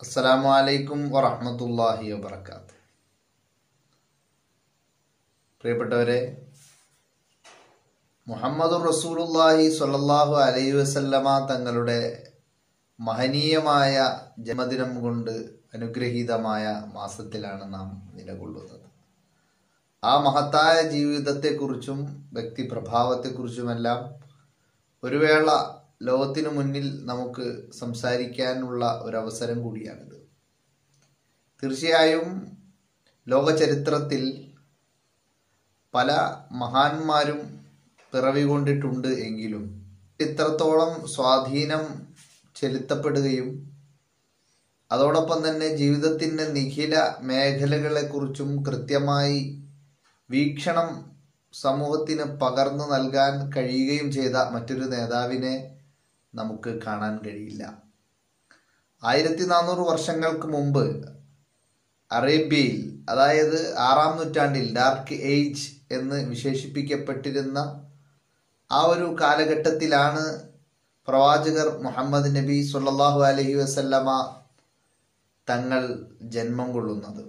അസ്സലാമു അലൈക്കും വറഹ്മത്തുള്ളാഹി വബർക്കാത്ത് പ്രിയപ്പെട്ടവരെ മുഹമ്മദ് റസൂലുള്ളാഹി സ്വല്ലല്ലാഹു അലൈഹി വസല്ലമ തങ്ങളുടെ മഹനീയമായ ജന്മദിനം കൊണ്ട് അനുഗ്രഹീതമായ മാസത്തിലാണ് നാം നിലകൊള്ളുന്നത് ആ മഹത്തായ ജീവിതത്തെക്കുറിച്ചും വ്യക്തിപ്രഭാവത്തെക്കുറിച്ചുമെല്ലാം ഒരു വേള ലോകത്തിനു മുന്നിൽ നമുക്ക് സംസാരിക്കാനുള്ള ഒരവസരം കൂടിയാണിത് തീർച്ചയായും ലോക ചരിത്രത്തിൽ പല മഹാന്മാരും പിറവി കൊണ്ടിട്ടുണ്ട് എങ്കിലും ഇത്രത്തോളം സ്വാധീനം ചെലുത്തപ്പെടുകയും അതോടൊപ്പം തന്നെ ജീവിതത്തിൻ്റെ നിഖില മേഖലകളെക്കുറിച്ചും കൃത്യമായി വീക്ഷണം സമൂഹത്തിന് പകർന്നു നൽകാൻ കഴിയുകയും ചെയ്ത മറ്റൊരു നേതാവിനെ നമുക്ക് കാണാൻ കഴിയില്ല ആയിരത്തി നാനൂറ് വർഷങ്ങൾക്ക് മുമ്പ് അറേബ്യയിൽ അതായത് ആറാം നൂറ്റാണ്ടിൽ ഡാർക്ക് ഏജ് എന്ന് വിശേഷിപ്പിക്കപ്പെട്ടിരുന്ന ആ ഒരു കാലഘട്ടത്തിലാണ് പ്രവാചകർ മുഹമ്മദ് നബി സല്ലല്ലാഹു അലൈഹി വസല്ലമ തങ്ങൾ ജന്മം കൊള്ളുന്നത്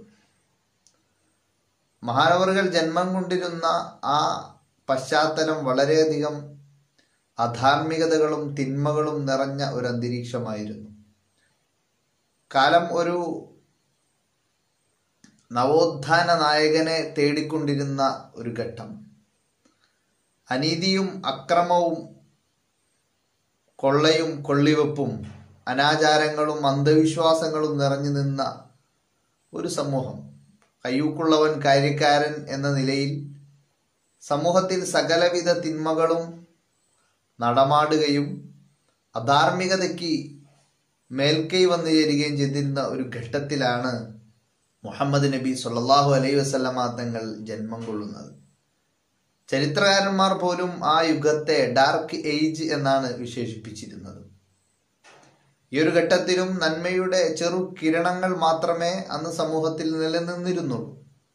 മഹാനവറുകൾ ജന്മം കൊണ്ടിരുന്ന ആ പശ്ചാത്തലം വളരെയധികം അധാർമികതകളും തിന്മകളും നിറഞ്ഞ ഒരു അന്തരീക്ഷമായിരുന്നു കാലം ഒരു നവോത്ഥാന നായകനെ തേടിക്കൊണ്ടിരുന്ന ഒരു ഘട്ടം അനീതിയും അക്രമവും കൊള്ളയും കൊള്ളിവെപ്പും അനാചാരങ്ങളും അന്ധവിശ്വാസങ്ങളും നിറഞ്ഞു നിന്ന ഒരു സമൂഹം കയ്യൂക്കുള്ളവൻ കാര്യക്കാരൻ എന്ന നിലയിൽ സമൂഹത്തിൽ സകലവിധ തിന്മകളും നടമാടുകയും അധാർമികതയ്ക്ക് മേൽക്കൈ വന്നു ചേരുകയും ചെയ്തിരുന്ന ഒരു ഘട്ടത്തിലാണ് മുഹമ്മദ് നബി സല്ലല്ലാഹു അലൈഹി വസല്ലമ തങ്ങൾ ജന്മം കൊള്ളുന്നത് ചരിത്രകാരന്മാർ പോലും ആ യുഗത്തെ ഡാർക്ക് ഏജ് എന്നാണ് വിശേഷിപ്പിച്ചിരുന്നത് ഈ ഒരു ഘട്ടത്തിലും നന്മയുടെ ചെറു കിരണങ്ങൾ മാത്രമേ അന്ന് സമൂഹത്തിൽ നിലനിന്നിരുന്നുള്ളൂ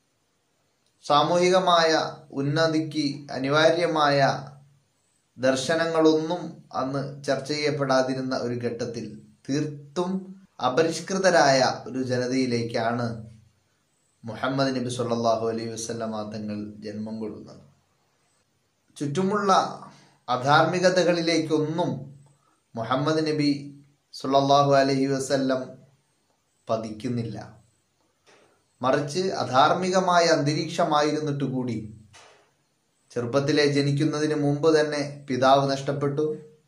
സാമൂഹികമായ ഉന്നതിക്ക് അനിവാര്യമായ ദർശനങ്ങളൊന്നും അന്ന് ചർച്ച ചെയ്യപ്പെടാതിരുന്ന ഒരു ഘട്ടത്തിൽ തീർത്തും അപരിഷ്കൃതരായ ഒരു ജനതയിലേക്കാണ് മുഹമ്മദ് നബി സല്ലല്ലാഹു അലൈഹി വസല്ലമ തങ്ങൾ ജന്മം കൊള്ളുന്നത് ചുറ്റുമുള്ള അധാർമികതകളിലേക്കൊന്നും മുഹമ്മദ് നബി സുല്ലാഹു അലഹി വസല്ലം പതിക്കുന്നില്ല മറിച്ച് അധാർമികമായ അന്തരീക്ഷമായിരുന്നിട്ട് കൂടി ചെറുപ്പത്തിലെ ജനിക്കുന്നതിന് മുമ്പ് തന്നെ പിതാവ് നഷ്ടപ്പെട്ടു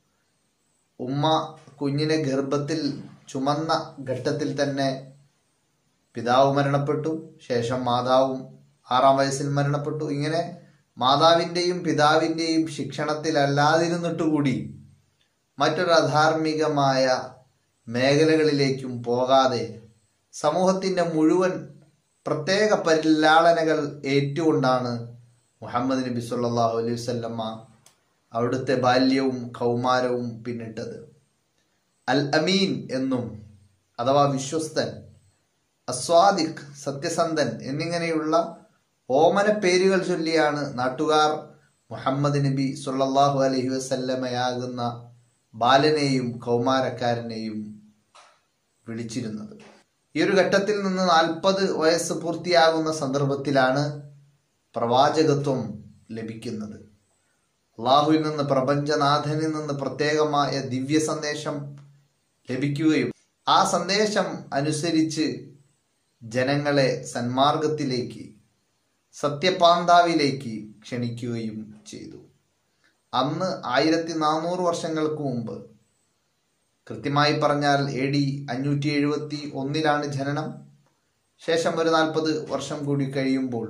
ഉമ്മ കുഞ്ഞിനെ ഗർഭത്തിൽ ചുമന്ന ഘട്ടത്തിൽ തന്നെ പിതാവ് മരണപ്പെട്ടു ശേഷം മാതാവും ആറാം വയസ്സിൽ മരണപ്പെട്ടു ഇങ്ങനെ മാതാവിൻ്റെയും പിതാവിൻ്റെയും ശിക്ഷണത്തിലല്ലാതിരുന്നിട്ടുകൂടി മറ്റൊരു അധാർമികമായ മേഖലകളിലേക്കും പോകാതെ സമൂഹത്തിൻ്റെ മുഴുവൻ പ്രത്യേക പരിലാളനകൾ ഏറ്റുകൊണ്ടാണ് മുഹമ്മദ് നബി സല്ലല്ലാഹു അലൈഹി വസല്ലമ്മ അവിടുത്തെ ബാല്യവും കൗമാരവും പിന്നിട്ടത് അൽ അമീൻ എന്നും അഥവാ വിശ്വസ്തൻ അസ്വാദിഖ് സത്യസന്ധൻ എന്നിങ്ങനെയുള്ള ഓമന പേരുകൾ ചൊല്ലിയാണ് നാട്ടുകാർ മുഹമ്മദ് നബി സല്ലല്ലാഹു അലൈഹി വസല്ലമയാകുന്ന ബാലനെയും കൗമാരക്കാരനെയും വിളിച്ചിരുന്നത് ഈ ഒരു ഘട്ടത്തിൽ നിന്ന് നാൽപ്പത് വയസ്സ് പൂർത്തിയാകുന്ന സന്ദർഭത്തിലാണ് പ്രവാചകത്വം ലഭിക്കുന്നത് അള്ളാഹുവിൽ നിന്ന് പ്രപഞ്ചനാഥനിൽ നിന്ന് പ്രത്യേകമായ ദിവ്യ സന്ദേശം ലഭിക്കുകയും ആ സന്ദേശം അനുസരിച്ച് ജനങ്ങളെ സന്മാർഗത്തിലേക്ക് സത്യപാന്താവിലേക്ക് ക്ഷണിക്കുകയും ചെയ്തു അന്ന് ആയിരത്തി നാനൂറ് വർഷങ്ങൾക്ക് മുമ്പ് കൃത്യമായി പറഞ്ഞാൽ എ ഡി അഞ്ഞൂറ്റി എഴുപത്തി ഒന്നിലാണ് ജനനം ശേഷം ഒരു നാൽപ്പത് വർഷം കൂടി കഴിയുമ്പോൾ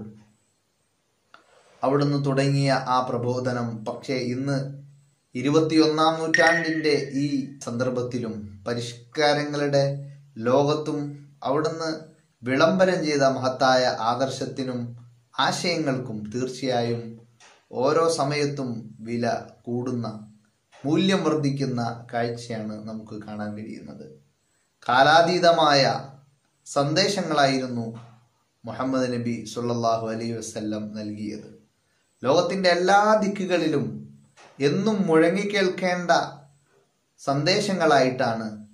അവിടുന്ന് തുടങ്ങിയ ആ പ്രബോധനം പക്ഷേ ഇന്ന് ഇരുപത്തിയൊന്നാം നൂറ്റാണ്ടിൻ്റെ ഈ സന്ദർഭത്തിലും പരിഷ്കാരങ്ങളുടെ ലോകത്തും അവിടുന്ന് വിളംബരം ചെയ്ത മഹത്തായ ആദർശത്തിനും ആശയങ്ങൾക്കും തീർച്ചയായും ഓരോ സമയത്തും വില കൂടുന്ന മൂല്യം വർദ്ധിക്കുന്ന കാഴ്ചയാണ് നമുക്ക് കാണാൻ കഴിയുന്നത് കാലാതീതമായ സന്ദേശങ്ങളായിരുന്നു മുഹമ്മദ് നബി സുല്ലല്ലാഹു അലൈഹി വസല്ലം നൽകിയത് ലോകത്തിൻ്റെ എല്ലാ ദിക്കുകളിലും എന്നും മുഴങ്ങിക്കേൾക്കേണ്ട സന്ദേശങ്ങളായിട്ടാണ്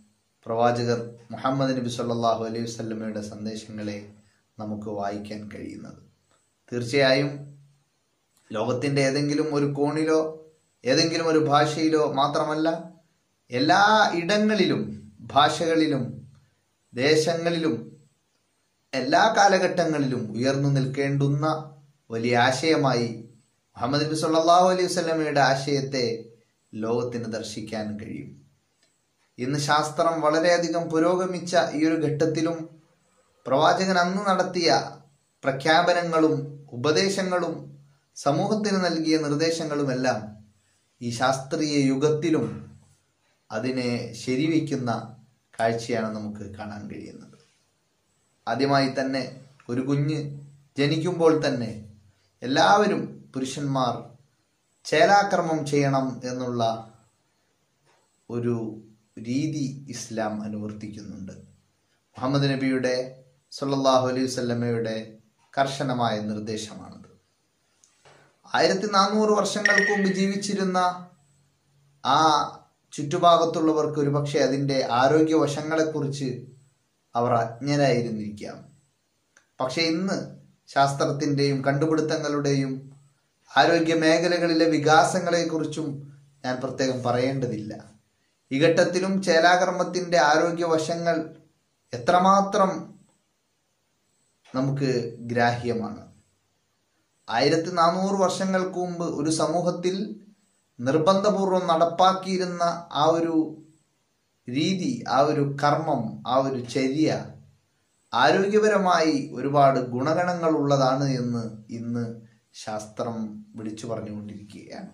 പ്രവാചകർ മുഹമ്മദ് നബി സല്ലല്ലാഹു അലൈഹി വസല്ലമയുടെ സന്ദേശങ്ങളെ നമുക്ക് വായിക്കാൻ കഴിയുന്നത് തീർച്ചയായും ലോകത്തിൻ്റെ ഏതെങ്കിലും ഒരു കോണിലോ ഏതെങ്കിലും ഒരു ഭാഷയിലോ മാത്രമല്ല എല്ലാ ഇടങ്ങളിലും ഭാഷകളിലും ദേശങ്ങളിലും എല്ലാ കാലഘട്ടങ്ങളിലും ഉയർന്നു നിൽക്കേണ്ടുന്ന വലിയ ആശയമായി മുഹമ്മദ് നബി സല്ലല്ലാഹു അലൈഹി വസല്ലമയുടെ ആശയത്തെ ലോകത്തിന് ദർശിക്കാൻ കഴിയും ഇന്ന് ശാസ്ത്രം വളരെയധികം പുരോഗമിച്ച ഈ ഒരു ഘട്ടത്തിലും പ്രവാചകൻ അന്ന് നടത്തിയ പ്രഖ്യാപനങ്ങളും ഉപദേശങ്ങളും സമൂഹത്തിന് നൽകിയ നിർദ്ദേശങ്ങളുമെല്ലാം ഈ ശാസ്ത്രീയ യുഗത്തിലും അതിനെ ശരിവയ്ക്കുന്ന കാഴ്ചയാണ് നമുക്ക് കാണാൻ കഴിയുന്നത് ആദ്യമായി തന്നെ ഒരു കുഞ്ഞ് ജനിക്കുമ്പോൾ തന്നെ എല്ലാവരും പുരുഷന്മാർ ചേലാക്രമം ചെയ്യണം എന്നുള്ള ഒരു രീതി ഇസ്ലാം അനുവർത്തിക്കുന്നുണ്ട് മുഹമ്മദ് നബിയുടെ സല്ലല്ലാഹു അലൈഹി വസല്ലമയുടെ കർശനമായ നിർദ്ദേശമാണത് ആയിരത്തി നാനൂറ് വർഷങ്ങൾക്ക് മുമ്പ് ജീവിച്ചിരുന്ന ആ ചുറ്റുഭാഗത്തുള്ളവർക്ക് ഒരുപക്ഷെ അതിൻ്റെ ആരോഗ്യ വശങ്ങളെക്കുറിച്ച് അവർ അജ്ഞരായിരുന്നിരിക്കാം പക്ഷെ ഇന്ന് ശാസ്ത്രത്തിൻ്റെയും കണ്ടുപിടുത്തങ്ങളുടെയും ആരോഗ്യ മേഖലകളിലെ വികാസങ്ങളെക്കുറിച്ചും ഞാൻ പ്രത്യേകം പറയേണ്ടതില്ല ഈ ഘട്ടത്തിലും ചേലാകർമ്മത്തിൻ്റെ ആരോഗ്യ വശങ്ങൾ എത്രമാത്രം നമുക്ക് ഗ്രാഹ്യമാണ് ആയിരത്തി നാനൂറ് വർഷങ്ങൾക്ക് മുമ്പ് ഒരു സമൂഹത്തിൽ നിർബന്ധപൂർവം നടപ്പാക്കിയിരുന്ന ആ ഒരു രീതി ആ ഒരു കർമ്മം ആ ഒരു ചര്യ ആരോഗ്യപരമായി ഒരുപാട് ഗുണഗണങ്ങൾ ഉള്ളതാണ് എന്ന് ഇന്ന് ശാസ്ത്രം വിളിച്ചു പറഞ്ഞുകൊണ്ടിരിക്കുകയാണ്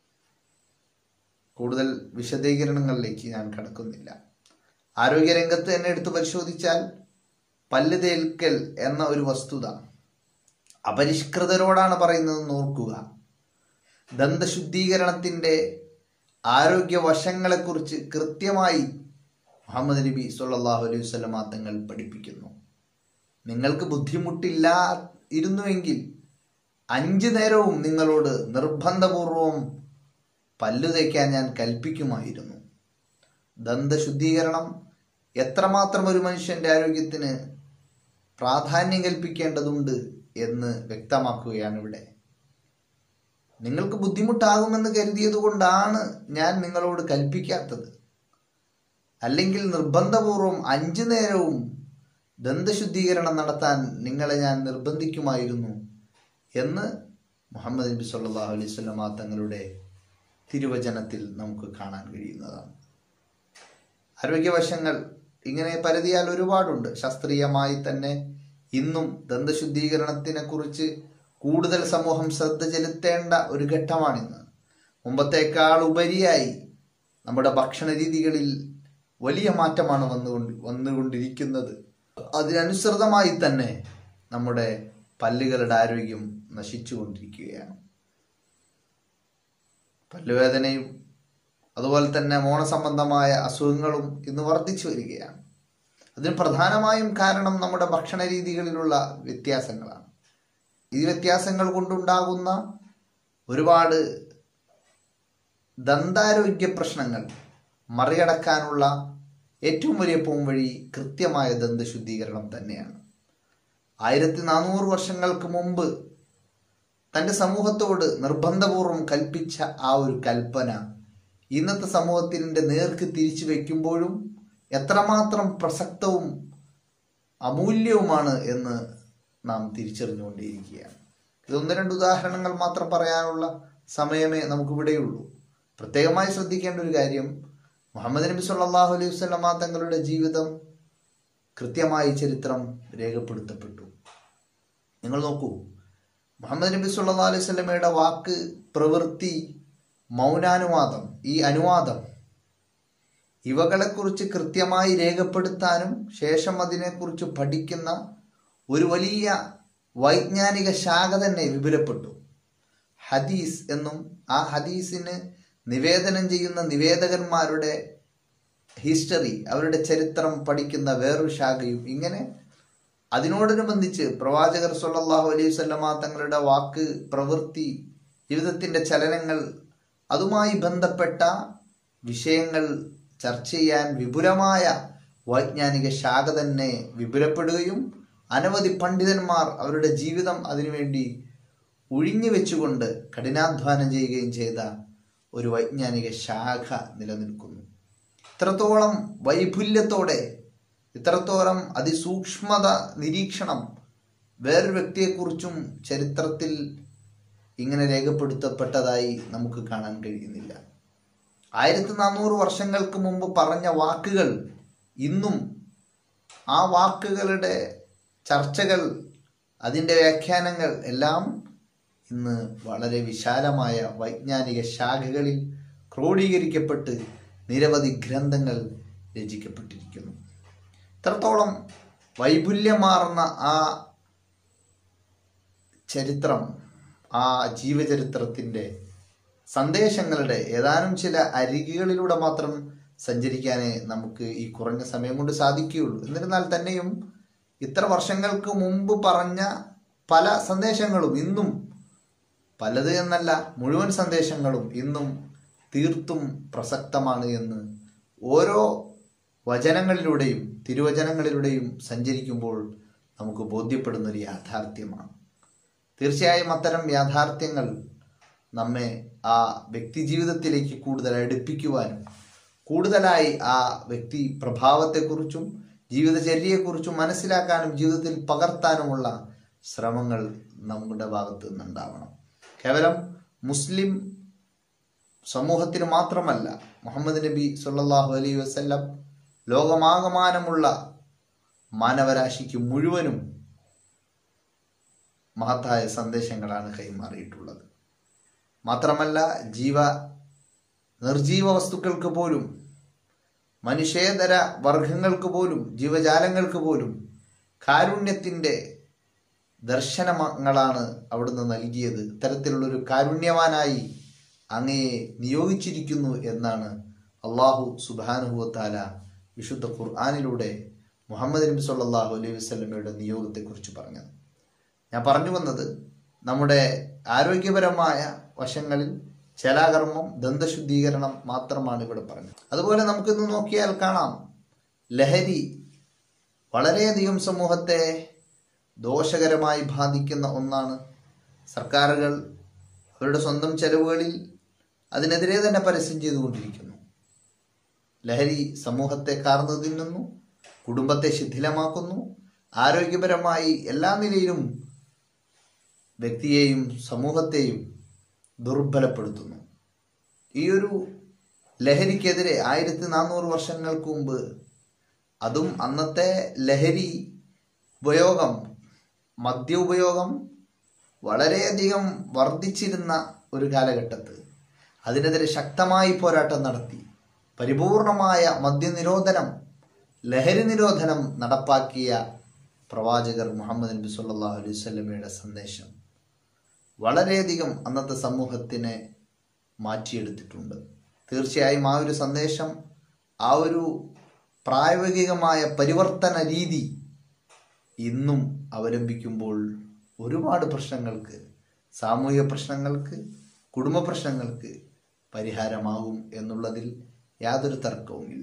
കൂടുതൽ വിശദീകരണങ്ങളിലേക്ക് ഞാൻ കടക്കുന്നില്ല ആരോഗ്യരംഗത്ത് തന്നെ എടുത്തു പരിശോധിച്ചാൽ പല്ല് തേൽക്കൽ എന്ന ഒരു വസ്തുത അപരിഷ്കൃതരോടാണ് പറയുന്നത് ഓർക്കുക ദന്തശുദ്ധീകരണത്തിൻ്റെ ആരോഗ്യ വശങ്ങളെക്കുറിച്ച് കൃത്യമായി മുഹമ്മദ് നബി സല്ലല്ലാഹു അലൈഹി വസല്ലമ തങ്ങൾ പഠിപ്പിക്കുന്നു നിങ്ങൾക്ക് ബുദ്ധിമുട്ടില്ല ഇരുന്നുവെങ്കിൽ അഞ്ചു നേരവും നിങ്ങളോട് നിർബന്ധപൂർവം പല്ലു തേക്കാൻ ഞാൻ കൽപ്പിക്കുമായിരുന്നു ദന്തശുദ്ധീകരണം എത്രമാത്രം ഒരു മനുഷ്യന്റെ ആരോഗ്യത്തിന് പ്രാധാന്യം കൽപ്പിക്കേണ്ടതുണ്ട് എന്ന് വ്യക്തമാക്കുകയാണ് ഇവിടെ നിങ്ങൾക്ക് ബുദ്ധിമുട്ടാകുമെന്ന് കരുതിയത് കൊണ്ടാണ് ഞാൻ നിങ്ങളോട് കൽപ്പിക്കാത്തത് അല്ലെങ്കിൽ നിർബന്ധപൂർവം അഞ്ചു നേരവും ദന്തശുദ്ധീകരണം നടത്താൻ നിങ്ങളെ ഞാൻ നിർബന്ധിക്കുമായിരുന്നു എന്ന് മുഹമ്മദ് നബി സല്ലല്ലാഹു അലൈഹി വസല്ലമ തങ്ങളുടെ തിരുവചനത്തിൽ നമുക്ക് കാണാൻ കഴിയുന്നതാണ് ആരോഗ്യവശങ്ങൾ ഇങ്ങനെ പരതിയാൽ ഒരുപാടുണ്ട് ശാസ്ത്രീയമായി തന്നെ ഇന്നും ദന്തശുദ്ധീകരണത്തിനെ കുറിച്ച് കൂടുതൽ സമൂഹം ശ്രദ്ധ ചെലുത്തേണ്ട ഒരു ഘട്ടമാണിന്ന് മുമ്പത്തേക്കാൾ ഉപരിയായി നമ്മുടെ ഭക്ഷണ രീതികളിൽ വലിയ മാറ്റമാണ് വന്നുകൊണ്ട് വന്നുകൊണ്ടിരിക്കുന്നത് അതിനനുസൃതമായി തന്നെ നമ്മുടെ പല്ലുകളുടെ ആരോഗ്യം നശിച്ചുകൊണ്ടിരിക്കുകയാണ് പല്ലുവേദനയും അതുപോലെ തന്നെ മോണസംബന്ധമായ അസുഖങ്ങളും ഇന്ന് വർദ്ധിച്ചു വരികയാണ് അതിന് പ്രധാനമായും കാരണം നമ്മുടെ ഭക്ഷണ രീതികളിലുള്ള വ്യത്യാസങ്ങളാണ് ഈ വ്യത്യാസങ്ങൾ കൊണ്ടുണ്ടാകുന്ന ഒരുപാട് ദന്താരോഗ്യ പ്രശ്നങ്ങൾ മറികടക്കാനുള്ള ഏറ്റവും വലിയ പോംവഴി കൃത്യമായ ദന്തശുദ്ധീകരണം തന്നെയാണ് ആയിരത്തി നാനൂറ് വർഷങ്ങൾക്ക് മുമ്പ് തൻ്റെ സമൂഹത്തോട് നിർബന്ധപൂർവം കൽപ്പിച്ച ആ ഒരു കൽപ്പന ഇന്നത്തെ സമൂഹത്തിൻ്റെ നേർക്ക് തിരിച്ചു വയ്ക്കുമ്പോഴും എത്രമാത്രം പ്രസക്തവും അമൂല്യവുമാണ് എന്ന് നാം തിരിച്ചറിഞ്ഞുകൊണ്ടേയിരിക്കുകയാണ് ഇത് ഒന്ന് രണ്ട് ഉദാഹരണങ്ങൾ മാത്രം പറയാനുള്ള സമയമേ നമുക്കിവിടെയുള്ളൂ പ്രത്യേകമായി ശ്രദ്ധിക്കേണ്ട ഒരു കാര്യം മുഹമ്മദ് നബി സല്ലല്ലാഹു അലൈഹി വസല്ലമ തങ്ങളുടെ ജീവിതം കൃത്യമായി ചരിത്രം രേഖപ്പെടുത്തപ്പെട്ടു നിങ്ങൾ നോക്കൂ മുഹമ്മദ് നബി സല്ലല്ലാഹു അലൈഹി വസല്ലമയുടെ വാക്ക് പ്രവൃത്തി മൗനാനുവാദം ഈ അനുവാദം ഇവകളെക്കുറിച്ച് കൃത്യമായി രേഖപ്പെടുത്താനും ശേഷം അതിനെക്കുറിച്ച് പഠിക്കുന്ന ഒരു വലിയ വൈജ്ഞാനിക ശാഖ തന്നെ വിപുലപ്പെട്ടു ഹദീസ് എന്നും ആ ഹദീസിന് നിവേദനം ചെയ്യുന്ന നിവേദകന്മാരുടെ ഹിസ്റ്ററി അവരുടെ ചരിത്രം പഠിക്കുന്ന വേറൊരു ശാഖയും ഇങ്ങനെ അതിനോടനുബന്ധിച്ച് പ്രവാചകർ സല്ലല്ലാഹു അലൈഹി വസല്ലമ തങ്ങളുടെ വാക്ക് പ്രവൃത്തി ജീവിതത്തിന്റെ ചലനങ്ങൾ അതുമായി ബന്ധപ്പെട്ട വിഷയങ്ങൾ ചർച്ച ചെയ്യാൻ വിപുലമായ വൈജ്ഞാനിക ശാഖ തന്നെ വിപുലപ്പെടുകയും അനവധി പണ്ഡിതന്മാർ അവരുടെ ജീവിതം അതിനുവേണ്ടി ഒഴിഞ്ഞു വെച്ചുകൊണ്ട് കഠിനാധ്വാനം ചെയ്യുകയും ചെയ്ത ഒരു വൈജ്ഞാനിക ശാഖ നിലനിൽക്കുന്നു ഇത്രത്തോളം വൈപുല്യത്തോടെ ഇത്രത്തോളം അതിസൂക്ഷ്മത നിരീക്ഷണം വേറൊരു വ്യക്തിയെക്കുറിച്ചും ചരിത്രത്തിൽ ഇങ്ങനെ രേഖപ്പെടുത്തപ്പെട്ടതായി നമുക്ക് കാണാൻ കഴിയുന്നില്ല ആയിരത്തി നാനൂറ് വർഷങ്ങൾക്ക് മുമ്പ് പറഞ്ഞ വാക്കുകൾ ഇന്നും ആ വാക്കുകളുടെ ചർച്ചകൾ അതിൻ്റെ വ്യാഖ്യാനങ്ങൾ എല്ലാം ഇന്ന് വളരെ വിശാലമായ വൈജ്ഞാനിക ശാഖകളിൽ ക്രോഡീകരിക്കപ്പെട്ട് നിരവധി ഗ്രന്ഥങ്ങൾ രചിക്കപ്പെട്ടിരിക്കുന്നു ഇത്രത്തോളം വൈപുല്യമാർന്ന ആ ചരിത്രം ആ ജീവചരിത്രത്തിൻ്റെ സന്ദേശങ്ങളുടെ ഏതാനും ചില അരികുകളിലൂടെ മാത്രം സഞ്ചരിക്കാനേ നമുക്ക് ഈ കുറഞ്ഞ സമയം കൊണ്ട് സാധിക്കുകയുള്ളൂ എന്നിരുന്നാൽ തന്നെയും ഇത്ര വർഷങ്ങൾക്ക് മുമ്പ് പറഞ്ഞ പല സന്ദേശങ്ങളും ഇന്നും പലത് എന്നല്ല മുഴുവൻ സന്ദേശങ്ങളും ഇന്നും തീർത്തും പ്രസക്തമാണ് എന്ന് ഓരോ വചനങ്ങളിലൂടെയും തിരുവചനങ്ങളിലൂടെയും സഞ്ചരിക്കുമ്പോൾ നമുക്ക് ബോധ്യപ്പെടുന്ന ഒരു യാഥാർത്ഥ്യമാണ് തീർച്ചയായും അത്തരം യാഥാർത്ഥ്യങ്ങൾ നമ്മെ ആ വ്യക്തി ജീവിതത്തിലേക്ക് കൂടുതൽ അടുപ്പിക്കുവാനും കൂടുതലായി ആ വ്യക്തി പ്രഭാവത്തെക്കുറിച്ചും ജീവിതചര്യയെക്കുറിച്ചും മനസ്സിലാക്കാനും ജീവിതത്തിൽ പകർത്താനുമുള്ള ശ്രമങ്ങൾ നമ്മുടെ ഭാഗത്ത് നിന്നുണ്ടാവണം കേവലം മുസ്ലിം സമൂഹത്തിന് മാത്രമല്ല മുഹമ്മദ് നബി സല്ലല്ലാഹു അലൈഹി വസല്ലം ലോകമാകമാനമുള്ള മാനവരാശിക്ക് മുഴുവനും മഹത്തായ സന്ദേശങ്ങളാണ് കൈമാറിയിട്ടുള്ളത് മാത്രമല്ല ജീവ നിർജീവ വസ്തുക്കൾക്ക് പോലും മനുഷ്യേതര വർഗങ്ങൾക്ക് പോലും ജീവജാലങ്ങൾക്ക് പോലും കാരുണ്യത്തിൻ്റെ ദർശനങ്ങളാണ് അവിടുന്ന് നൽകിയത് ഇത്തരത്തിലുള്ളൊരു കാരുണ്യവാനായി അങ്ങയെ നിയോഗിച്ചിരിക്കുന്നു എന്നാണ് അള്ളാഹു സുബാനുഹുവത്താല വിശുദ്ധ ഖുർആാനിലൂടെ മുഹമ്മദ് നബി സല്ലാഹു അലൈഹി വസ്ലമയുടെ നിയോഗത്തെക്കുറിച്ച് പറഞ്ഞത് ഞാൻ പറഞ്ഞു വന്നത് നമ്മുടെ ആരോഗ്യപരമായ വശങ്ങളിൽ ചലാകർമ്മം ദന്തശുദ്ധീകരണം മാത്രമാണ് ഇവിടെ പറഞ്ഞത് അതുപോലെ നമുക്കിന്ന് നോക്കിയാൽ കാണാം ലഹരി വളരെയധികം സമൂഹത്തെ ദോഷകരമായി ബാധിക്കുന്ന ഒന്നാണ് സർക്കാരുകൾ അവരുടെ സ്വന്തം ചെലവുകളിൽ അതിനെതിരെ തന്നെ പരസ്യം ചെയ്തുകൊണ്ടിരിക്കുന്നു ലഹരി സമൂഹത്തെ കാർന്നു തിന്നുന്നു കുടുംബത്തെ ശിഥിലമാക്കുന്നു ആരോഗ്യപരമായി എല്ലാ നിലയിലും വ്യക്തിയെയും സമൂഹത്തെയും ദുർബലപ്പെടുത്തുന്നു ഈ ഒരു ലഹരിക്കെതിരെ ആയിരത്തി നാനൂറ് വർഷങ്ങൾക്ക് മുമ്പ് അതും അന്നത്തെ ലഹരി ഉപയോഗം മദ്യ ഉപയോഗം വളരെയധികം വർദ്ധിച്ചിരുന്ന ഒരു കാലഘട്ടത്ത് അതിനെതിരെ ശക്തമായി പോരാട്ടം നടത്തി പരിപൂർണമായ മദ്യനിരോധനം ലഹരി നിരോധനം നടപ്പാക്കിയ പ്രവാചകർ മുഹമ്മദ് നബി സല്ലല്ലാഹു അലൈഹി വസല്ലമയുടെ സന്ദേശം വളരെയധികം അന്നത്തെ സമൂഹത്തിനെ മാറ്റിയെടുത്തിട്ടുണ്ട് തീർച്ചയായും ആ ഒരു സന്ദേശം ആ ഒരു പ്രായോഗികമായ പരിവർത്തന രീതി ഇന്നും അവലംബിക്കുമ്പോൾ ഒരുപാട് പ്രശ്നങ്ങൾക്ക് സാമൂഹിക പ്രശ്നങ്ങൾക്ക് കുടുംബ പ്രശ്നങ്ങൾക്ക് പരിഹാരമാകും എന്നുള്ളതിൽ യാതൊരു തർക്കവുമില്ല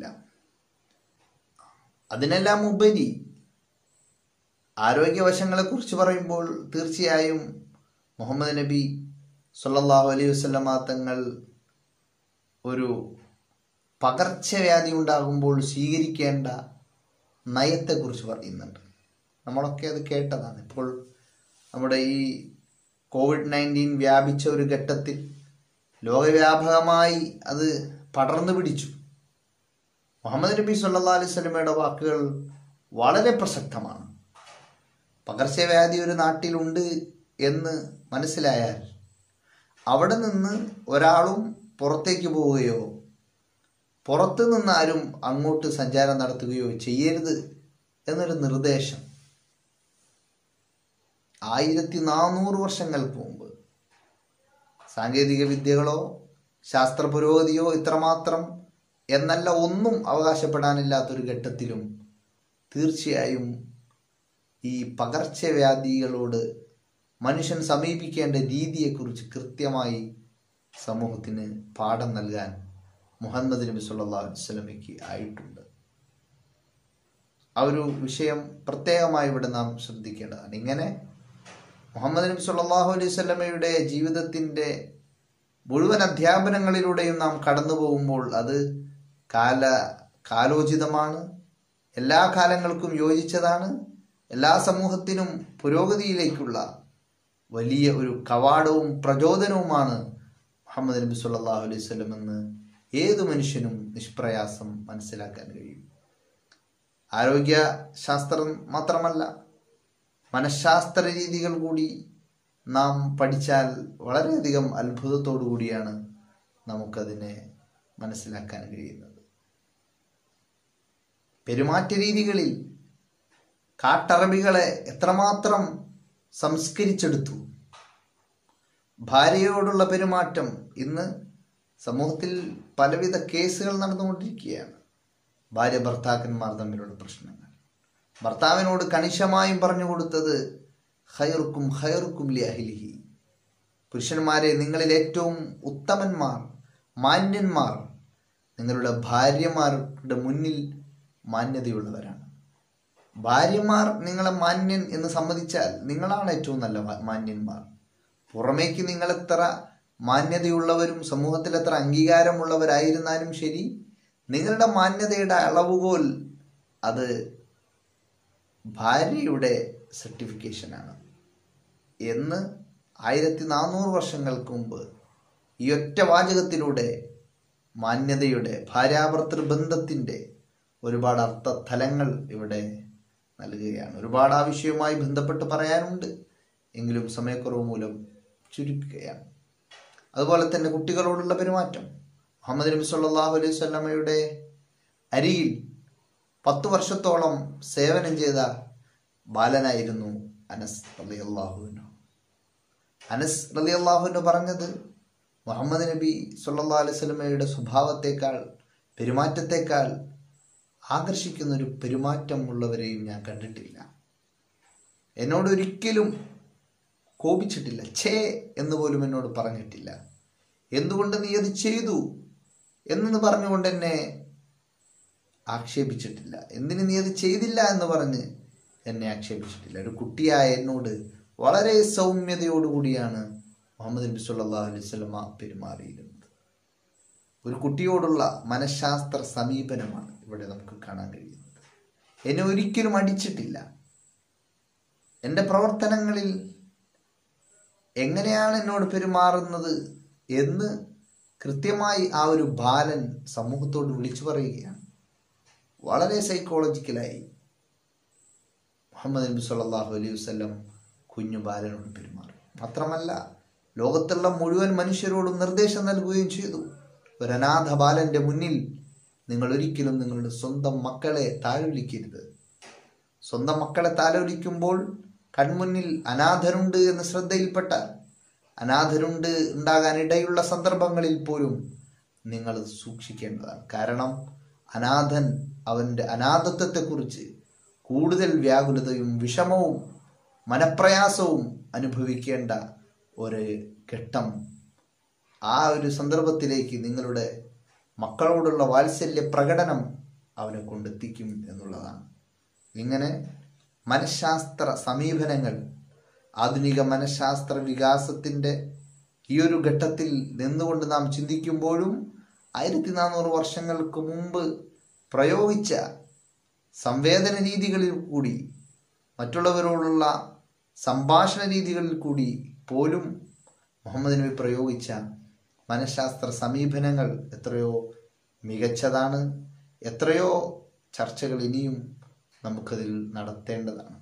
അതിനെല്ലാം ഉപരി ആരോഗ്യവശങ്ങളെക്കുറിച്ച് പറയുമ്പോൾ തീർച്ചയായും മുഹമ്മദ് നബി സല്ലല്ലാഹു അലൈഹി വസല്ലമ തങ്ങൾ ഒരു പകർച്ചവ്യാധി ഉണ്ടാകുമ്പോൾ സ്വീകരിക്കേണ്ട നയത്തെക്കുറിച്ച് പറയുന്നുണ്ട് നമ്മളൊക്കെ അത് കേട്ടതാണ് ഇപ്പോൾ നമ്മുടെ ഈ കോവിഡ് നയൻറ്റീൻ വ്യാപിച്ച ഒരു ഘട്ടത്തിൽ ലോകവ്യാപകമായി അത് പടർന്നു പിടിച്ചു മുഹമ്മദ് നബി സല്ലാ അലൈഹി സ്വലമയുടെ വാക്കുകൾ വളരെ പ്രസക്തമാണ് പകർച്ചവ്യാധി ഒരു നാട്ടിലുണ്ട് എന്ന് മനസ്സിലായാൽ അവിടെ നിന്ന് ഒരാളും പുറത്തേക്ക് പോവുകയോ പുറത്തു നിന്നാരും അങ്ങോട്ട് സഞ്ചാരം നടത്തുകയോ ചെയ്യരുത് എന്നൊരു നിർദ്ദേശം ആയിരത്തി നാനൂറ് വർഷങ്ങൾക്ക് മുമ്പ് സാങ്കേതിക വിദ്യകളോ ശാസ്ത്ര പുരോഗതിയോ ഇത്രമാത്രം എന്നല്ല ഒന്നും അവകാശപ്പെടാനില്ലാത്തൊരു ഘട്ടത്തിലും തീർച്ചയായും ഈ പകർച്ചവ്യാധികളോട് മനുഷ്യൻ സമീപിക്കേണ്ട രീതിയെക്കുറിച്ച് കൃത്യമായി സമൂഹത്തിന് പാഠം നൽകാൻ മുഹമ്മദ് നബി സല്ലാ വസ്ലമയ്ക്ക് ആയിട്ടുണ്ട് ആ ഒരു വിഷയം പ്രത്യേകമായി ഇവിടെ നാം ശ്രദ്ധിക്കേണ്ടതാണ് ഇങ്ങനെ മുഹമ്മദ് നബി സല്ലല്ലാഹു അലൈഹി സ്വലമയുടെ ജീവിതത്തിൻ്റെ മുഴുവൻ അധ്യാപനങ്ങളിലൂടെയും നാം കടന്നു പോകുമ്പോൾ അത് കാല കാലോചിതമാണ് എല്ലാ കാലങ്ങൾക്കും യോജിച്ചതാണ് എല്ലാ സമൂഹത്തിനും പുരോഗതിയിലേക്കുള്ള വലിയ ഒരു കവാടവും പ്രചോദനവുമാണ് മുഹമ്മദ് നബി സല്ലല്ലാഹു അലൈഹി വസല്ലം എന്ന് ഏതു മനുഷ്യനും നിഷ്പ്രയാസം മനസ്സിലാക്കാൻ കഴിയും ആരോഗ്യ ശാസ്ത്രം മാത്രമല്ല മനഃശാസ്ത്ര രീതികൾ കൂടി നാം പഠിച്ചാൽ വളരെയധികം അത്ഭുതത്തോടു കൂടിയാണ് നമുക്കതിനെ മനസ്സിലാക്കാൻ കഴിയുന്നത് പെരുമാറ്റ രീതികളിൽ കാട്ടറബികളെ എത്രമാത്രം സംസ്കരിച്ചെടുത്തു ഭാര്യയോടുള്ള പെരുമാറ്റം ഇന്ന് സമൂഹത്തിൽ പലവിധ കേസുകൾ നടന്നുകൊണ്ടിരിക്കുകയാണ് ഭാര്യ ഭർത്താക്കന്മാർ തമ്മിലുള്ള പ്രശ്നങ്ങൾ ഭർത്താവിനോട് കണിശമായും പറഞ്ഞു കൊടുത്തത് ഹയർക്കും ഹയർക്കും ലി അഹിലിഹി പുരുഷന്മാരെ നിങ്ങളിൽ ഏറ്റവും ഉത്തമന്മാർ മാന്യന്മാർ നിങ്ങളുടെ ഭാര്യമാരുടെ മുന്നിൽ മാന്യതയുള്ളവരാണ് ഭാര്യമാർ നിങ്ങളെ മാന്യൻ എന്ന് സമ്മതിച്ചാൽ നിങ്ങളാണ് ഏറ്റവും നല്ല മാ- മാന്യന്മാർ പുറമേക്ക് നിങ്ങൾ എത്ര മാന്യതയുള്ളവരും സമൂഹത്തിൽ എത്ര അംഗീകാരമുള്ളവരായിരുന്നാലും ശരി നിങ്ങളുടെ മാന്യതയുടെ അളവുകോൽ അത് ഭാര്യയുടെ സർട്ടിഫിക്കേഷനാണ് എന്ന് ആയിരത്തി നാനൂറ് വർഷങ്ങൾക്ക് മുമ്പ് ഈ ഒറ്റ വാചകത്തിലൂടെ മാന്യതയുടെ ഭാര്യാഭർത്തൃ ബന്ധത്തിൻ്റെ ഒരുപാട് അർത്ഥതലങ്ങൾ ഇവിടെ നൽകുകയാണ് ഒരുപാട് ആ വിഷയവുമായി ബന്ധപ്പെട്ട് പറയാനുണ്ട് എങ്കിലും സമയക്കുറവ് മൂലം ചുരുക്കുകയാണ് അതുപോലെ തന്നെ കുട്ടികളോടുള്ള പെരുമാറ്റം മുഹമ്മദ് നബി സല്ലല്ലാഹു അലൈഹി സ്വല്ലമയുടെ അരിയിൽ പത്തു വർഷത്തോളം സേവനം ചെയ്ത ബാലനായിരുന്നു അനസ് റളിയല്ലാഹുവിനു അനസ് റളിയല്ലാഹുവിനു പറഞ്ഞത് മുഹമ്മദ് നബി സല്ലല്ലാഹു അലൈഹി സ്വലമയുടെ സ്വഭാവത്തേക്കാൾ പെരുമാറ്റത്തേക്കാൾ ആകർഷിക്കുന്ന ഒരു പെരുമാറ്റം ഉള്ളവരെയും ഞാൻ കണ്ടിട്ടില്ല എന്നോട് ഒരിക്കലും കോപിച്ചിട്ടില്ല ഛേ എന്ന് പോലും എന്നോട് പറഞ്ഞിട്ടില്ല എന്തുകൊണ്ട് നീ അത് ചെയ്തു എന്ന് പറഞ്ഞുകൊണ്ട് എന്നെ ആക്ഷേപിച്ചിട്ടില്ല എന്തിന് നീ അത് ചെയ്തില്ല എന്ന് പറഞ്ഞ് എന്നെ ആക്ഷേപിച്ചിട്ടില്ല ഒരു കുട്ടിയായ എന്നോട് വളരെ സൗമ്യതയോടുകൂടിയാണ് മുഹമ്മദ് നബി സല്ലല്ലാഹു അലൈഹി വസല്ലമ പെരുമാറിയിരുന്നത് ഒരു കുട്ടിയോടുള്ള മനഃശാസ്ത്ര സമീപനമാണ് ഇവിടെ നമുക്ക് കാണാൻ കഴിയുന്നത് എന്നെ ഒരിക്കലും അടിച്ചിട്ടില്ല എൻ്റെ പ്രവർത്തനങ്ങളിൽ എങ്ങനെയാണ് എന്നോട് പെരുമാറുന്നത് എന്ന് കൃത്യമായി ആ ഒരു ബാലൻ സമൂഹത്തോട് വിളിച്ചു പറയുകയാണ് വളരെ സൈക്കോളജിക്കലായി മുഹമ്മദ് നബി സല്ലല്ലാഹു അലൈഹി വസല്ലം കുഞ്ഞു ബാലനോട് പെരുമാറി മാത്രമല്ല ലോകത്തുള്ള മുഴുവൻ മനുഷ്യരോടും നിർദ്ദേശം നൽകുകയും ചെയ്തു ഒരു അനാഥ ബാലന്റെ മുന്നിൽ നിങ്ങൾ ഒരിക്കലും നിങ്ങളുടെ സ്വന്തം മക്കളെ താഴൊലിക്കരുത് സ്വന്തം മക്കളെ താലോലിക്കുമ്പോൾ കൺമുന്നിൽ അനാഥരുണ്ട് എന്ന് ശ്രദ്ധയിൽപ്പെട്ടാൽ അനാഥരുണ്ട് ഉണ്ടാകാൻ ഇടയുള്ള സന്ദർഭങ്ങളിൽ പോലും നിങ്ങൾ സൂക്ഷിക്കേണ്ടതാണ് കാരണം അനാഥൻ അവൻ്റെ അനാഥത്വത്തെക്കുറിച്ച് കൂടുതൽ വ്യാകുലതയും വിഷമവും മനപ്രയാസവും അനുഭവിക്കേണ്ട ഒരു ഘട്ടം ആ ഒരു സന്ദർഭത്തിലേക്ക് നിങ്ങളുടെ മക്കളോടുള്ള വാത്സല്യ പ്രകടനം അവനെ കൊണ്ടെത്തിക്കും എന്നുള്ളതാണ് ഇങ്ങനെ മനഃശാസ്ത്ര സമീപനങ്ങൾ ആധുനിക മനഃശാസ്ത്ര വികാസത്തിൻ്റെ ഈ ഒരു ഘട്ടത്തിൽ നിന്നുകൊണ്ട് നാം ചിന്തിക്കുമ്പോഴും ആയിരത്തി നാനൂറ് വർഷങ്ങൾക്ക് മുമ്പ് പ്രയോഗിച്ച സംവേദന രീതികളിൽ കൂടി മറ്റുള്ളവരോടുള്ള സംഭാഷണ രീതികളിൽ കൂടി പോലും മുഹമ്മദ് നബി പ്രയോഗിച്ച മനഃശാസ്ത്ര സമീപനങ്ങൾ എത്രയോ മികച്ചതാണ് എത്രയോ ചർച്ചകൾ ഇനിയും നമുക്കതിൽ നടത്തേണ്ടതാണ്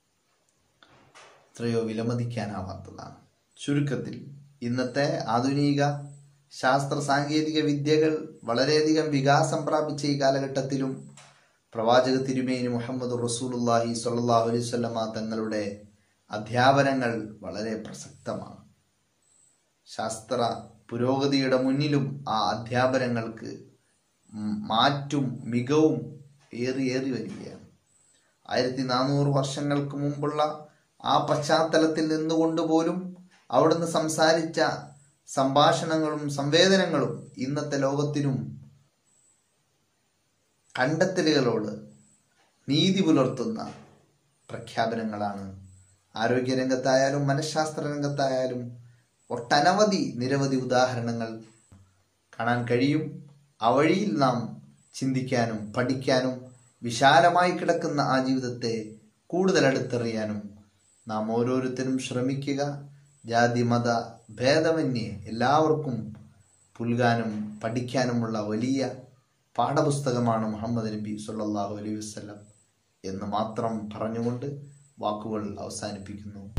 എത്രയോ വിലമതിക്കാനാവാത്തതാണ് ചുരുക്കത്തിൽ ഇന്നത്തെ ആധുനിക ശാസ്ത്ര സാങ്കേതിക വിദ്യകൾ വളരെയധികം വികാസം പ്രാപിച്ച ഈ കാലഘട്ടത്തിലും പ്രവാചക തിരുമേനി മുഹമ്മദ് റസൂലുല്ലാഹി സ്വല്ലല്ലാഹു അലൈഹി വസല്ലമ തങ്ങളുടെ അധ്യാപനങ്ങൾ വളരെ പ്രസക്തമാണ് ശാസ്ത്ര പുരോഗതിയുടെ മുന്നിലും ആ അധ്യാപനങ്ങൾക്ക് ഉം മാറ്റും മികവും ഏറി ഏറി വരികയാണ് ആയിരത്തി നാനൂറ് വർഷങ്ങൾക്ക് മുമ്പുള്ള ആ പശ്ചാത്തലത്തിൽ നിന്നുകൊണ്ട് പോലും അവിടുന്ന് സംസാരിച്ച സംഭാഷണങ്ങളും സംവേദനങ്ങളും ഇന്നത്തെ ലോകത്തിനും കണ്ടെത്തലുകളോട് നീതി പുലർത്തുന്ന പ്രഖ്യാപനങ്ങളാണ് ആരോഗ്യരംഗത്തായാലും മനഃശാസ്ത്ര രംഗത്തായാലും ഒട്ടനവധി നിരവധി ഉദാഹരണങ്ങൾ കാണാൻ കഴിയും ആ വഴിയിൽ നാം ചിന്തിക്കാനും പഠിക്കാനും വിശാലമായി കിടക്കുന്ന ആ ജീവിതത്തെ കൂടുതൽ അടുത്തെറിയാനും നാം ഓരോരുത്തരും ശ്രമിക്കുക ജാതി മത ഭേദമന്യേ എല്ലാവർക്കും പുൽകാനും പഠിക്കാനുമുള്ള വലിയ പാഠപുസ്തകമാണ് മുഹമ്മദ് നബി സല്ലല്ലാഹു അലൈഹി വസല്ലം എന്ന് മാത്രം പറഞ്ഞുകൊണ്ട് വാക്കുകൾ അവസാനിപ്പിക്കുന്നു